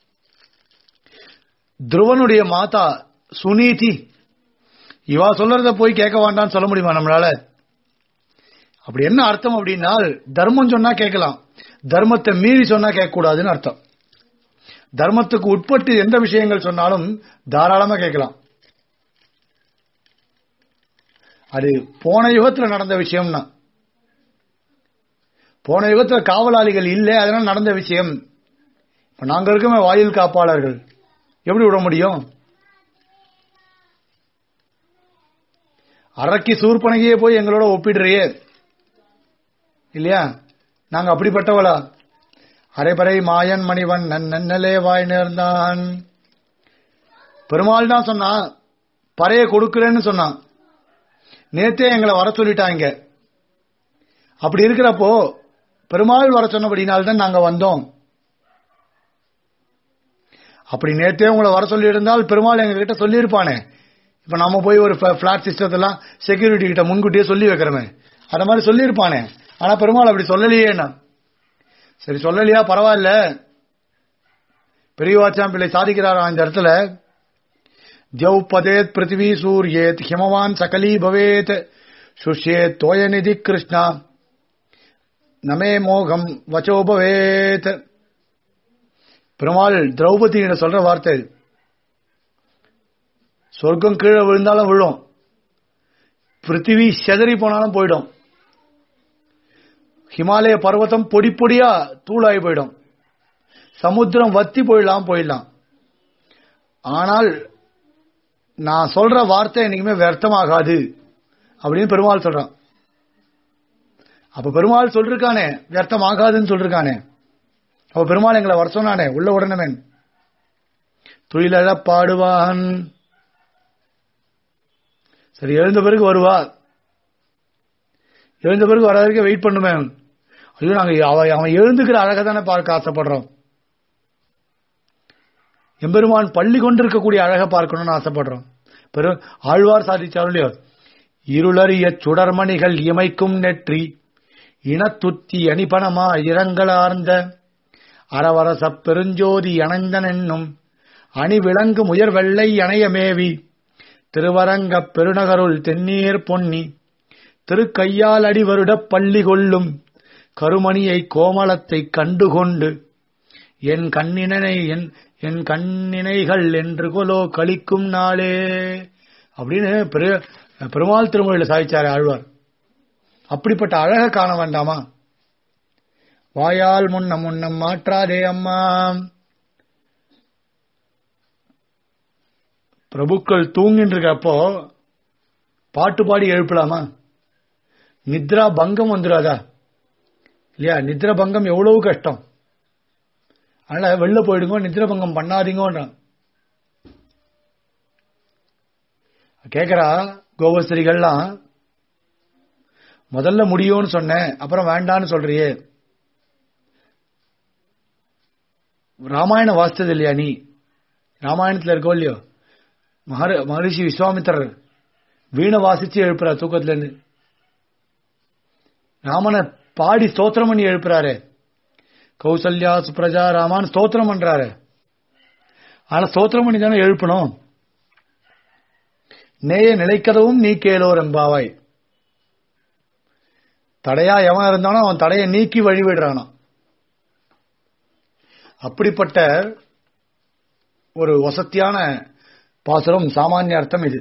துருவனுடைய மாதா சுனீதி இவா சொல்றத போய் கேட்க வேண்டாம்னு சொல்ல முடியுமா நம்மளால அப்படி என்ன அர்த்தம் அப்படின்னா தர்மம் சொன்னா கேட்கலாம் தர்மத்தை மீறி சொன்னா கேட்க கூடாதுன்னு அர்த்தம் தர்மத்துக்கு உட்பட்டு எந்த விஷயங்கள் சொன்னாலும் தாராளமா கேட்கலாம் அது போன யுகத்துல நடந்த விஷயம்னா போன யுகத்துல காவலாளிகள் இல்லை அதனால நடந்த விஷயம் இப்ப நாங்க இருக்கமே வாயில் காப்பாளர்கள் எப்படி விட முடியும் அரக்கி சூர்பனகையே போய் எங்களோட ஒப்பிடுறியே இல்லையா நாங்க அப்படிப்பட்டவளா அரைபறை மாயன் மணிவன் நன்னலே வாய் நேர்ந்தான் பெருமாள் தான் சொன்னான் பறைய கொடுக்கிறேன்னு சொன்னான் நேத்தே எங்களை வர சொல்லிட்டாங்க அப்படி இருக்கிறப்போ பெருமாள் வர சொன்னபடினால்தான் நாங்க வந்தோம் அப்படி நேத்தே உங்களை வர சொல்லி இருந்தால் பெருமாள் எங்க கிட்ட சொல்லியிருப்பானே இப்ப நம்ம போய் ஒரு பிளாட் சிஸ்டத்தெல்லாம் செக்யூரிட்டி கிட்ட முன்கூட்டியே சொல்லி வைக்கிறோமே அத மாதிரி சொல்லியிருப்பானே ஆனா பெருமாள் அப்படி சொல்லலையே நான் சரி சொல்லலையா பரவாயில்ல பெரியவாச்சாம் பிள்ளை சாதிக்கிறாரா இந்த இடத்துல ஜவ் பதேத் பிருத்திவி சூரியேத் ஹிமவான் சகலீ பவேத் சுஷ்யேத் தோயநிதி கிருஷ்ணா நமே மோகம் வச்சோ பவேத் பெருமாள் திரௌபதியிட சொல்ற வார்த்தை இது. சொர்க்கம் கீழே விழுந்தாலும் விழும் பிருத்திவி செதறி போனாலும் போயிடும் ஹிமாலய பர்வதம் பொடி பொடியா தூளாகி போயிடும் சமுத்திரம் வத்தி போயிடலாம் போயிடலாம் ஆனால் நான் சொல்ற வார்த்தை என்னைக்குமே வியர்த்தமாகாது அப்படின்னு பெருமாள் சொல்றான் அப்ப பெருமாள் சொல்லிருக்கானே வியர்த்தம் ஆகாதுன்னு சொல்லிருக்கானே அப்ப பெருமாள் எங்களை வர சொன்னானே உள்ள உடனே துயிலழ பாடுவான் சரி எழுந்த பிறகு வருவா எழுந்த பிறகு வர வரைக்கும் வெயிட் பண்ணுமே ஐயோ நாங்க அவ- அவன் எழுந்துக்கிற அழகை தானே பார்க்க ஆசைப்படுறோம் எம்பெருமான் பள்ளி கொண்டிருக்கக்கூடிய அழகை பார்க்கணும்னு ஆசைப்படுறோம் பெரு ஆழ்வார் சாதிச்சாரும் இல்லையோ இருளறிய சுடர்மணிகள் இமைக்கும் நெற்றி இனத்துத்தி அணிபணமா இரங்கலார்ந்த அரவரசப் பெருஞ்சோதி அணைந்தன் என்னும் அணி விளங்கு முயர் வெள்ளை அணையமேவி திருவரங்கப் பெருநகருள் தென்னீர் பொன்னி திருக்கையால் அடி வருடப் பள்ளி கொள்ளும் கருமணியை கோமளத்தை கண்டுகொண்டு என் கண்ணினை என் என் கண்ணினைகள் என்று கொலோ கழிக்கும் நாளே அப்படின்னு பெரு- பெருமாள் திருமொழியில சாதிச்சாரு ஆழ்வார் அப்படிப்பட்ட அழக காண வேண்டாமா வாயால் முன்னம் முன்னம் மாற்றாதே அம்மா பிரபுக்கள் தூங்கின்னு இருக்கப்போ பாட்டு பாடி எழுப்பலாமா நித்ரா பங்கம் வந்துடாதா இல்லையா நித்ர பங்கம் எவ்வளவு கஷ்டம் அதனால வெளில போயிடுங்க நித்ர பங்கம் பண்ணாதீங்கன்றான் கேக்குறா கோபஸ்திரிகள்லாம் முதல்ல முடியும்னு சொன்னேன் அப்புறம் வேண்டான்னு சொல்றியே ராமாயணம் வாசித்தது இல்லையா நீ ராமாயணத்துல இருக்கோ இல்லையோ மகர மகரிஷி விஸ்வாமித்திரர் வீணை வாசிச்சு எழுப்புறார் தூக்கத்துல இருந்து ராமனை பாடி ஸ்தோத்திரம் பண்ணி எழுப்புறாரு கௌசல்யா சுப்ரஜா ராமான் ஸ்தோத்திரம் பண்றாரு ஆனா ஸ்தோத்திரம் பண்ணி தானே எழுப்பணும் நேய நிலைக்கதவும் நீ கேளோர் எம்பாவாய் தடையா எவன் இருந்தானோ அவன் தடையை நீக்கி வழிவிடுறானா அப்படிப்பட்ட ஒரு வசத்தியான பாசுரம் சாமானிய அர்த்தம் இது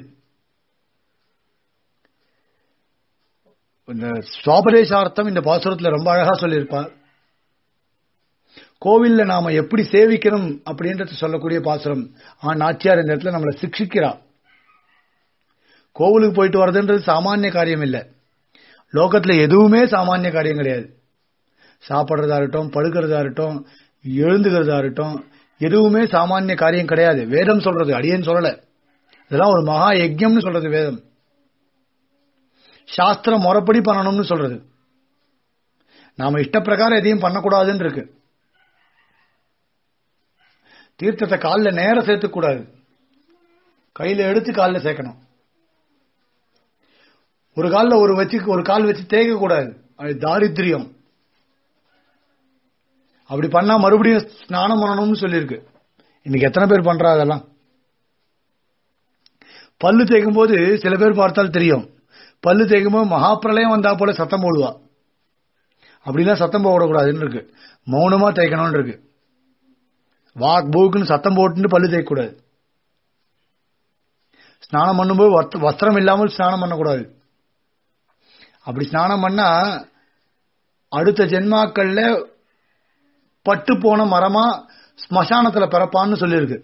இந்த சுவாபதேசார்த்தம் இந்த பாசுரத்துல ரொம்ப அழகா சொல்லியிருப்பார் கோவில்ல நாம எப்படி சேவிக்கணும் அப்படின்றது சொல்லக்கூடிய பாசுரம் ஆ நாச்சியார் இந்த இடத்துல நம்மளை சிக்ஷிக்கிறா கோவிலுக்கு போயிட்டு வர்றதுன்றது சாமானிய காரியம் இல்லை லோகத்துல எதுவுமே சாமானிய காரியம் கிடையாது சாப்பிடுறதா இருக்கட்டும் படுக்கிறதா இருக்கட்டும் எழுந்துகிறதா இருக்கட்டும் எதுவுமே சாமானிய காரியம் கிடையாது வேதம் சொல்றது அடியேன்னு சொல்லல இதெல்லாம் ஒரு மகா யஜ்யம்னு சொல்றது வேதம் சாஸ்திரம் முறைப்படி பண்ணணும்னு சொல்றது நாம இஷ்ட பிரகாரம் எதையும் பண்ணக்கூடாதுன்னு இருக்கு தீர்த்தத்தை காலில் நேர சேர்த்துக்க கூடாது கையில எடுத்து காலில் சேர்க்கணும் ஒரு காலில் ஒரு வச்சு ஒரு கால் வச்சு தேய்க்க கூடாது அது தாரித்ரியம் அப்படி பண்ணா மறுபடியும் ஸ்நானம் பண்ணணும்னு சொல்லியிருக்கு இன்னைக்கு எத்தனை பேர் பண்றா அதெல்லாம் பல்லு தேய்க்கும் போது சில பேர் பார்த்தால் தெரியும் பல்லு தேய்க்கும் போது மகாப்பிரளயம் வந்தா போல சத்தம் போடுவா அப்படிலாம் சத்தம் போடக்கூடாதுன்னு இருக்கு மௌனமா தேய்க்கணும்னு இருக்கு வாக் பூக்குன்னு சத்தம் போட்டுட்டு பல்லு தேய்க்கக்கூடாது ஸ்நானம் பண்ணும்போது வஸ்த- வஸ்திரம் இல்லாமல் ஸ்நானம் பண்ணக்கூடாது அப்படி ஸ்நானம் பண்ணா அடுத்த ஜென்மாக்கள்ல பட்டு போன மரமா ஸ்மசானத்துல பிறப்பான்னு சொல்லியிருக்கு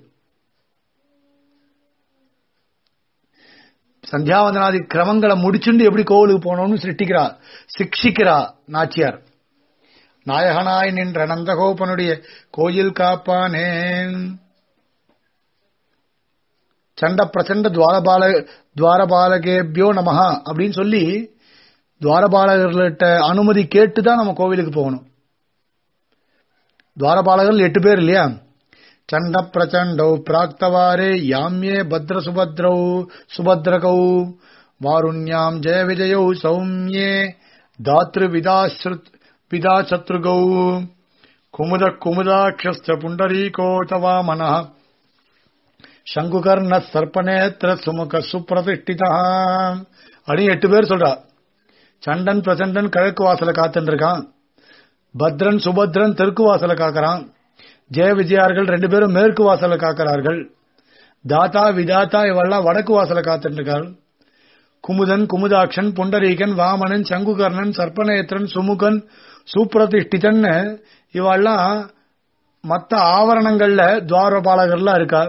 சந்தியாவந்தனாதி கிரமங்களை முடிச்சுண்டு எப்படி கோவிலுக்கு போகணும்னு சிருஷ்டிக்கிறா சிக்ஷிக்கிறா நாச்சியார் நாயகனாய் நின்ற நந்தகோபனுடைய கோயில் காப்பானேன் சண்ட பிரச்சண்ட துவாரபால துவாரபாலகேபியோ நமஹா அப்படின்னு சொல்லி துவாரபாலகர்கள்ட்ட அனுமதி கேட்டு தான் நம்ம கோவிலுக்கு போகணும் துவாரபாலகர்கள் எட்டு பேர் இல்லையா சண்ட பிரச்சண்டௌ பிராக்தவாரே யாமியே பத்ர சுபத்ரௌ சுபத்ரகௌ வாருண்யாம் ஜெய விஜயௌ சௌமியே தாத்ரு விதாஸ்ருத் விதா சத்ருகௌ குமுத குமுதாட்சஸ்த புண்டரீகோ தவா மனः சங்குகர்ண சர்ப்பநேத்திர சுமுக சுப்பிரதிஷ்டிதா அப்படின்னு எட்டு பேர் சொல்றா சண்டன் பிரச்சண்டன் கிழக்கு வாசல காத்துட்டு இருக்கான் பத்ரன் சுபத்ரன் தெற்கு வாசல காக்கறான் ஜெய விஜயார்கள் ரெண்டு பேரும் மேற்கு வாசல காக்கிறார்கள் தாத்தா விதாத்தா இவெல்லாம் வடக்கு வாசல காத்துட்டு இருக்காள் குமுதன் குமுதாக்ஷன் புண்டரீகன் வாமனன் சங்குகர்ணன் சர்ப்பநேத்திரன் சுமுகன் சுப்பிரதிஷ்டிதன் இவெல்லாம் மத்த ஆவரணங்கள்ல துவாரபாலகர்லாம் இருக்கா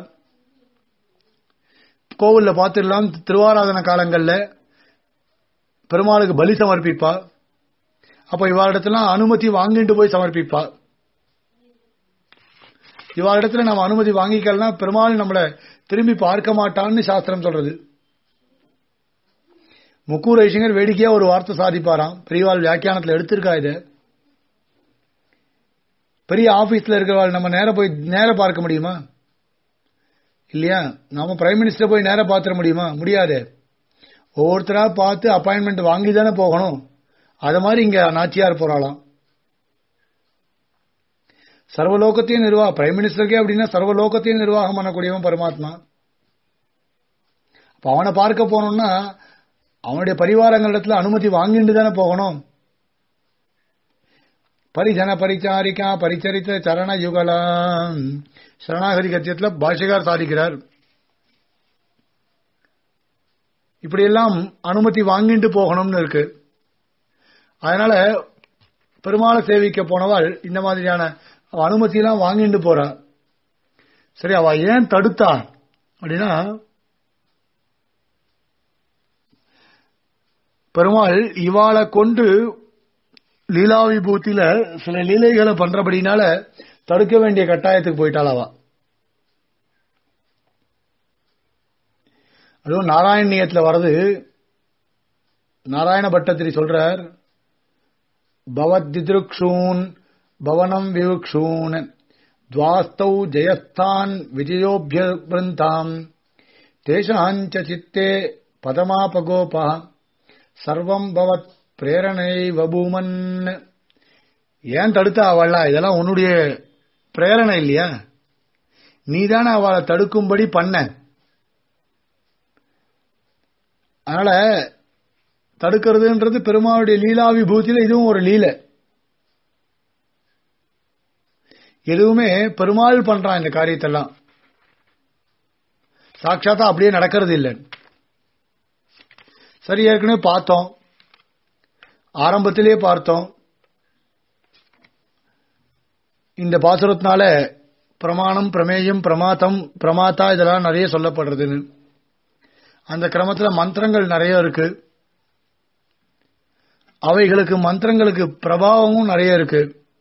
கோவில்ல பார்த்துடலாம் திருவாராதன காலங்கள்ல பெருமாளுக்கு பலி சமர்ப்பிப்பா அப்ப இவாளிடத்துல அனுமதி வாங்கிட்டு போய் சமர்ப்பிப்பா இவாளிடத்துல நம்ம அனுமதி வாங்கிக்கலனா பெருமாள் நம்மள திரும்பி பார்க்க மாட்டான்னு சாஸ்திரம் சொல்றது முக்கூர் ஐசிங்கர் வேடிக்கையா ஒரு வார்த்தை சாதிப்பாராம் பெரியவாள் வியாக்கியானத்துல எடுத்திருக்கா இதை பெரிய ஆபீஸ்ல இருக்கிறவாள் நம்ம நேர போய் நேர பார்க்க முடியுமா இல்லையா நாம பிரைம் மினிஸ்டர் போய் நேர பாத்திர முடியுமா முடியாது ஒவ்வொருத்தரா பார்த்து அப்பாயின்மெண்ட் வாங்கி தானே போகணும் அது மாதிரி இங்க நாச்சியார் போறாளாம் சர்வலோகத்தையும் நிர்வாகம் பிரைம் மினிஸ்டருக்கே அப்படின்னா சர்வலோகத்தையும் நிர்வாகம் பண்ணக்கூடியவன் பரமாத்மா அப்ப அவனை பார்க்க போனோம்னா அவனுடைய பரிவாரங்களிடத்துல அனுமதி வாங்கிட்டு தானே போகணும் பரிஜன பரிச்சாரிக்கா பரிச்சரித்த சரண யுகலாம் சரணாகதி கத்தியத்துல பாஷகார் சாதிக்கிறார் இப்படியெல்லாம் அனுமதி வாங்கிட்டு போகணும்னு இருக்கு அதனால பெருமாளை சேவிக்க போனவாள் இந்த மாதிரியான அனுமதி எல்லாம் வாங்கிட்டு போறா சரி அவ ஏன் தடுத்தா அப்படின்னா பெருமாள் இவாளை கொண்டு லீலா விபூத்தியில சில லீலைகளை பண்றபடினால தடுக்க வேண்டிய கட்டாயத்துக்கு போயிட்டாள் அவ அதுவும் நாராயணியத்துல வர்றது நாராயண பட்டத்திரி சொல்றார் பவத்திதிருக்ஷூன் பவனம் விவுக்ஷூன் துவாஸ்தௌ ஜெயஸ்தான் விஜயோபியபிருந்தாம் தேசாஞ்ச சித்தே பதமாபகோபா சர்வம் பவத் பிரேரணை வபூமன் ஏன் தடுத்த அவளா இதெல்லாம் உன்னுடைய பிரேரணை இல்லையா நீதானே அவளை தடுக்கும்படி பண்ண அதனால தடுக்கிறதுன்றது பெருமாளுடைய லீலா விபூதியில இதுவும் ஒரு லீலை எதுவுமே பெருமாள் பண்றான் இந்த காரியத்தெல்லாம் சாட்சாத்தா அப்படியே நடக்கிறது இல்லை சரி ஏற்கனவே பார்த்தோம் ஆரம்பத்திலே பார்த்தோம் இந்த பாசுரத்தினால பிரமாணம் பிரமேயம் பிரமாத்தம் பிரமாத்தா இதெல்லாம் நிறைய சொல்லப்படுறதுன்னு அந்த கிரமத்துல மந்திரங்கள் நிறைய இருக்கு அவைகளுக்கு மந்திரங்களுக்கு பிரபாவமும் நிறைய இருக்கு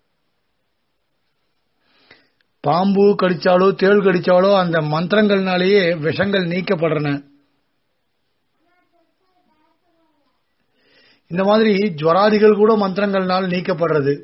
பாம்பு கடிச்சாலோ தேள் கடிச்சாலோ அந்த மந்திரங்கள்னாலேயே விஷங்கள் நீக்கப்படுறன இந்த மாதிரி ஜுவராதிகள் கூட மந்திரங்கள்னால் நீக்கப்படுறது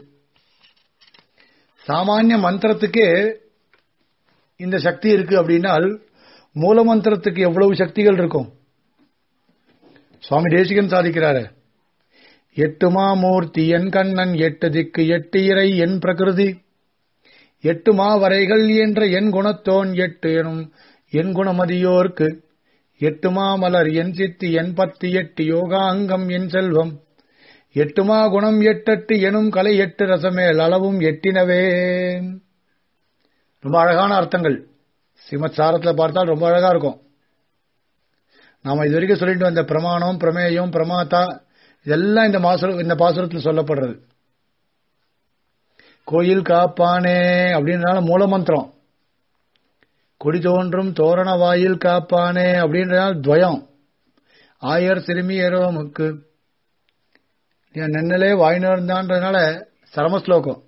சாமானிய மந்திரத்துக்கே இந்த சக்தி இருக்கு அப்படின்னால் மூல மந்திரத்துக்கு எவ்வளவு சக்திகள் இருக்கும் சுவாமி தேசிகன் சாதிக்கிறாரு எட்டுமா மூர்த்தி என் கண்ணன் எட்டு திக்கு எட்டு இறை என் பிரகிருதி எட்டு மாவரைகள் என்ற என் குணத்தோன் எட்டு எனும் என் குணமதியோர்க்கு எட்டுமா மலர் என் சித்தி என் பத்தி எட்டு யோகாங்கம் என் செல்வம் எட்டுமா குணம் எட்டெட்டு எனும் கலை எட்டு ரசமேல் அளவும் எட்டினவே ரொம்ப அழகான அர்த்தங்கள் ஸ்ரீமத் சாரத்துல பார்த்தால் ரொம்ப அழகா இருக்கும் நாம இது வரைக்கும் சொல்லிட்டு வந்த பிரமாணம் பிரமேயம் பிரமாத்தா இதெல்லாம் இந்த மாசுர இந்த பாசுரத்தில் சொல்லப்படுறது கோயில் காப்பானே அப்படின்றனால மூலமந்திரம் கொடி தோன்றும் தோரண வாயில் காப்பானே அப்படின்றனால துவயம் ஆயர் சிறுமி ஏரோமுக்கு நென்னலே வாய் நேர்ந்தான்றதுனால சரமஸ்லோகம்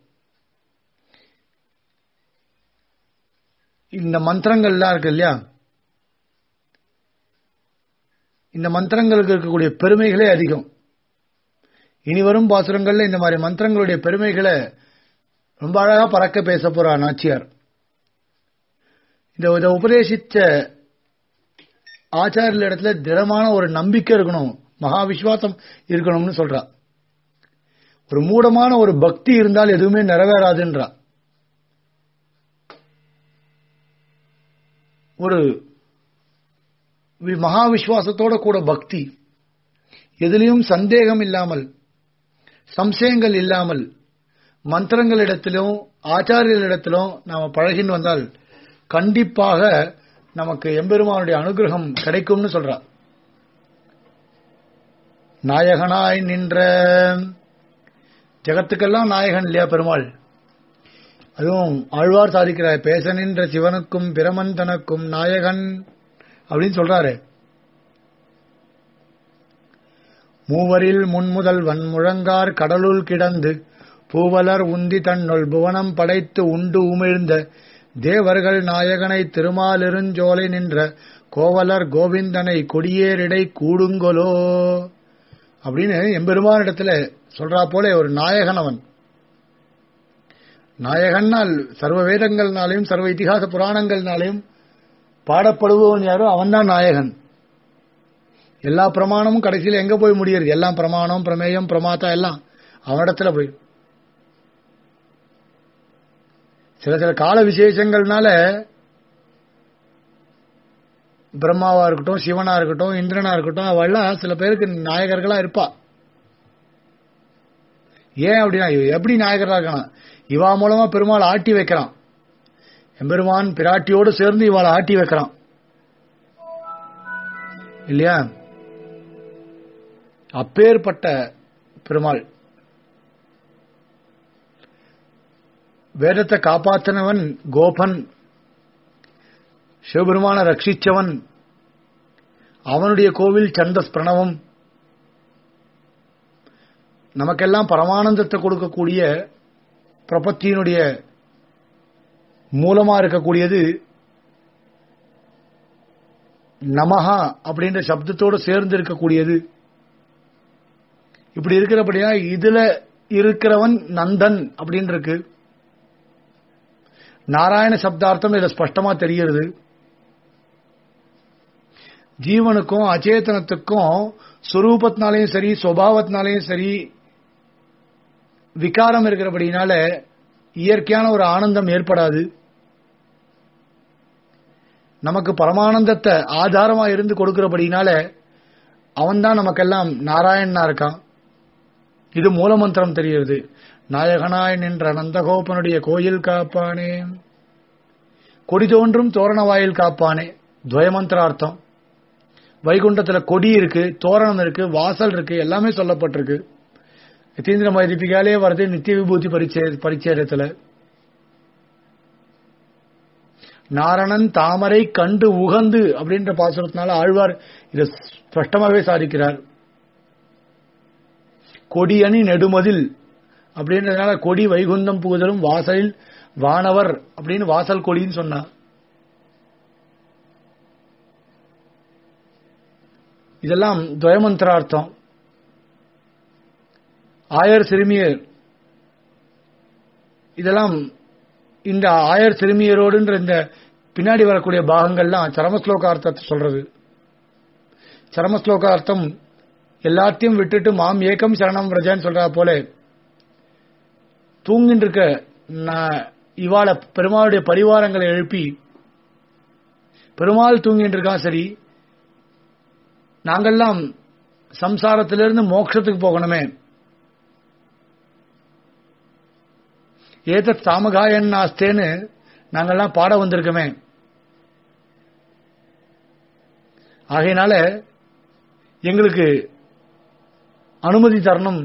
இந்த மந்திரங்கள்லாம் இருக்கு இல்லையா இந்த மந்திரங்களுக்கு இருக்கக்கூடிய பெருமைகளே அதிகம் இனி வரும் பாசுரங்கள்ல இந்த மாதிரி மந்திரங்களுடைய பெருமைகளை ரொம்ப அழகா பறக்க பேச போறார் நாச்சியார் இந்த இதை உபதேசிச்ச ஆச்சாரியர் இடத்துல திடமான ஒரு நம்பிக்கை இருக்கணும் மகா விசுவாசம் இருக்கணும்னு சொல்றா ஒரு மூடமான ஒரு பக்தி இருந்தால் எதுவுமே நிறைவேறாதுன்றா ஒரு வி- மகா விசுவாசத்தோட கூட பக்தி எதிலையும் சந்தேகம் இல்லாமல் சம்சயங்கள் இல்லாமல் மந்திரங்களிடத்திலும் ஆச்சாரியர்களிடத்திலும் நாம பழகின்னு வந்தால் கண்டிப்பாக நமக்கு எம்பெருமானுடைய அனுகிரகம் கிடைக்கும்னு சொல்றா நாயகனாய் நின்ற ஜெகத்துக்கெல்லாம் நாயகன் இல்லையா பெருமாள் அதுவும் ஆழ்வார் சாதிக்கிறார் பேச நின்ற சிவனுக்கும் பிரமன் தனக்கும் நாயகன் அப்படின்னு சொல்றாரு மூவரில் முன்முதல்வன் முழங்கார் கடலுள் கிடந்து பூவலர் உந்தி தன்னுள் புவனம் படைத்து உண்டு உமிழ்ந்த தேவர்கள் நாயகனை திருமாலிருஞ்சோலை நின்ற கோவலர் கோவிந்தனை கொடியேரிடை கூடுங்கொலோ அப்படின்னு எம்பெருமானிடத்துல சொல்றா போல ஒரு நாயகன் அவன் நாயகன்னால் சர்வ வேதங்கள்னாலையும் சர்வ இதிகாச புராணங்கள்னாலையும் பாடப்படுபவன் யாரோ அவன்தான் நாயகன் எல்லா பிரமாணமும் கடைசியில் எங்க போய் முடியுது எல்லாம் பிரமாணம் பிரமேயம் பிரமாத்தா எல்லாம் அவனிடத்துல போய் சில சில கால விசேஷங்கள்னால பிரம்மாவா இருக்கட்டும் சிவனா இருக்கட்டும் இந்திரனா இருக்கட்டும் அவெல்லாம் சில பேருக்கு நாயகர்களா இருப்பா ஏன் அப்படின்னா இவ எப்படி நாயகரா இருக்கானா இவா மூலமா பெருமாள் ஆட்டி வைக்கிறான் எம்பெருமான் பிராட்டியோடு சேர்ந்து இவாளை ஆட்டி வைக்கிறான் இல்லையா அப்பேற்பட்ட பெருமாள் வேதத்தை காப்பாத்தினவன் கோபன் சிவபெருமான ரட்சிச்சவன் அவனுடைய கோவில் சந்தஸ் பிரணவம் நமக்கெல்லாம் பரமானந்தத்தை கொடுக்கக்கூடிய பிரபத்தியினுடைய மூலமா இருக்கக்கூடியது நமஹா அப்படின்ற சப்தத்தோடு சேர்ந்து இருக்கக்கூடியது இப்படி இருக்கிறபடியா இதுல இருக்கிறவன் நந்தன் அப்படின்னு இருக்கு நாராயண சப்தார்த்தம் இதுல ஸ்பஷ்டமா தெரிகிறது ஜீவனுக்கும் அச்சேதனத்துக்கும் சுரூபத்தினாலையும் சரி சுவாவத்தினாலையும் சரி விகாரம் இருக்கிறபடினால இயற்கையான ஒரு ஆனந்தம் ஏற்படாது நமக்கு பரமானந்தத்தை ஆதாரமா இருந்து கொடுக்கிறபடினால அவன்தான் நமக்கெல்லாம் நாராயணனா இருக்கான் இது மூலமந்திரம் தெரிகிறது நாயகனாய் நின்ற நந்தகோபனுடைய கோயில் காப்பானே கொடி தோன்றும் தோரண வாயில் காப்பானே துவயமந்திரார்த்தம் வைகுண்டத்துல கொடி இருக்கு தோரணம் இருக்கு வாசல் இருக்கு எல்லாமே சொல்லப்பட்டிருக்கு யதீந்திர மைதிபிகாலே வருது நித்திய விபூதி பரிச்சே பரிச்சேரத்துல நாரணன் தாமரை கண்டு உகந்து அப்படின்ற பாசுரத்தினால ஆழ்வார் இதை ஸ்பஷ்டமாகவே சாதிக்கிறார் கொடியணி நெடுமதில் அப்படின்றதுனால கொடி வைகுந்தம் புகுதலும் வாசலில் வானவர் அப்படின்னு வாசல் கொடின்னு சொன்னார் இதெல்லாம் துவயமந்திரார்த்தம் ஆயர் சிறுமியர் இதெல்லாம் இந்த ஆயர் சிறுமியரோடுன்ற இந்த பின்னாடி வரக்கூடிய பாகங்கள்லாம் சரமஸ்லோகார்த்தத்தை சொல்றது சரமஸ்லோகார்த்தம் எல்லாத்தையும் விட்டுட்டு மாம் ஏக்கம் சரணம் பிரஜான்னு சொல்றா போல தூங்கிட்டு இருக்க நான் இவாள பெருமாளுடைய பரிவாரங்களை எழுப்பி பெருமாள் தூங்கிட்டு இருக்கான் சரி நாங்கெல்லாம் சம்சாரத்திலிருந்து மோட்சத்துக்கு போகணுமே ஏதத் சாமகாயன் நாஸ்தேன்னு நாங்கெல்லாம் பாட வந்திருக்கோமே ஆகையினால எங்களுக்கு அனுமதி தரணும்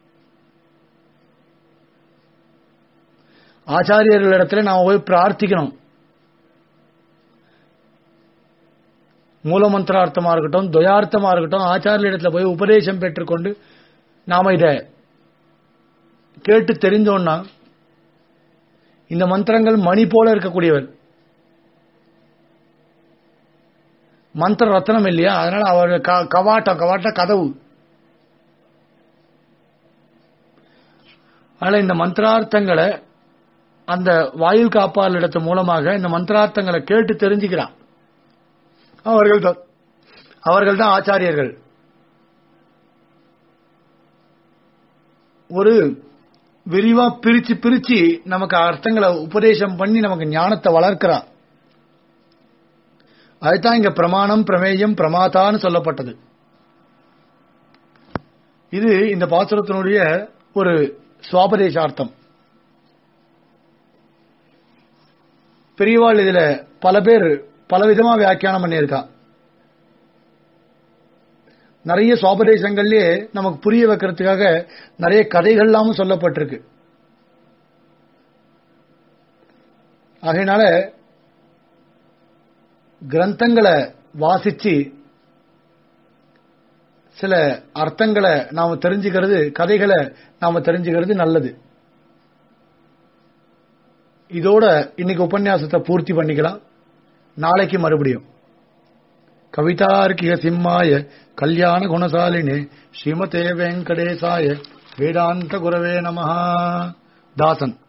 ஆச்சாரியர்களிடத்துல நாம போய் பிரார்த்திக்கணும் மூலமந்திரார்த்தமா இருக்கட்டும் துயார்த்தமா இருக்கட்டும் ஆச்சாரியரிடத்துல போய் உபதேசம் பெற்றுக்கொண்டு நாம இத கேட்டு தெரிந்தோம்னா இந்த மந்திரங்கள் மணி போல இருக்கக்கூடியவர் மந்திர ரத்னம் இல்லையா அதனால அவர் க- கவாட்டம் கவாட்ட கதவு அதனால இந்த மந்திரார்த்தங்களை அந்த வாயில் காப்பாளரிடத்து மூலமாக இந்த மந்திரார்த்தங்களை கேட்டு தெரிஞ்சுக்கிறான் அவர்கள் தான் அவர்கள் தான் ஆச்சாரியர்கள் ஒரு விரிவா பிரிச்சு பிரிச்சு நமக்கு அர்த்தங்களை உபதேசம் பண்ணி நமக்கு ஞானத்தை வளர்க்கிறான் அதுதான் இங்க பிரமாணம் பிரமேயம் பிரமாதான்னு சொல்லப்பட்டது இது இந்த பாசுரத்தினுடைய ஒரு சுவாபதேசார்த்தம் பெரியவாள் இதுல பல பேர் பலவிதமா வியாக்கியானம் பண்ணியிருக்கா நிறைய சுவாபதேசங்கள்லயே நமக்கு புரிய வைக்கிறதுக்காக நிறைய கதைகள்லாமும் சொல்லப்பட்டிருக்கு ஆகையினால கிரந்தங்களை வாசிச்சு சில அர்த்தங்களை நாம தெரிஞ்சுக்கிறது கதைகளை நாம தெரிஞ்சுக்கிறது நல்லது இதோட இன்னைக்கு உபன்யாசத்தை பூர்த்தி பண்ணிக்கலாம் நாளைக்கு மறுபடியும் கவிதார்க்கிக சிம்மாய கல்யாண குணசாலினே ஸ்ரீமதே வெங்கடேசாய வேதாந்த குரவே நமஹா தாசன்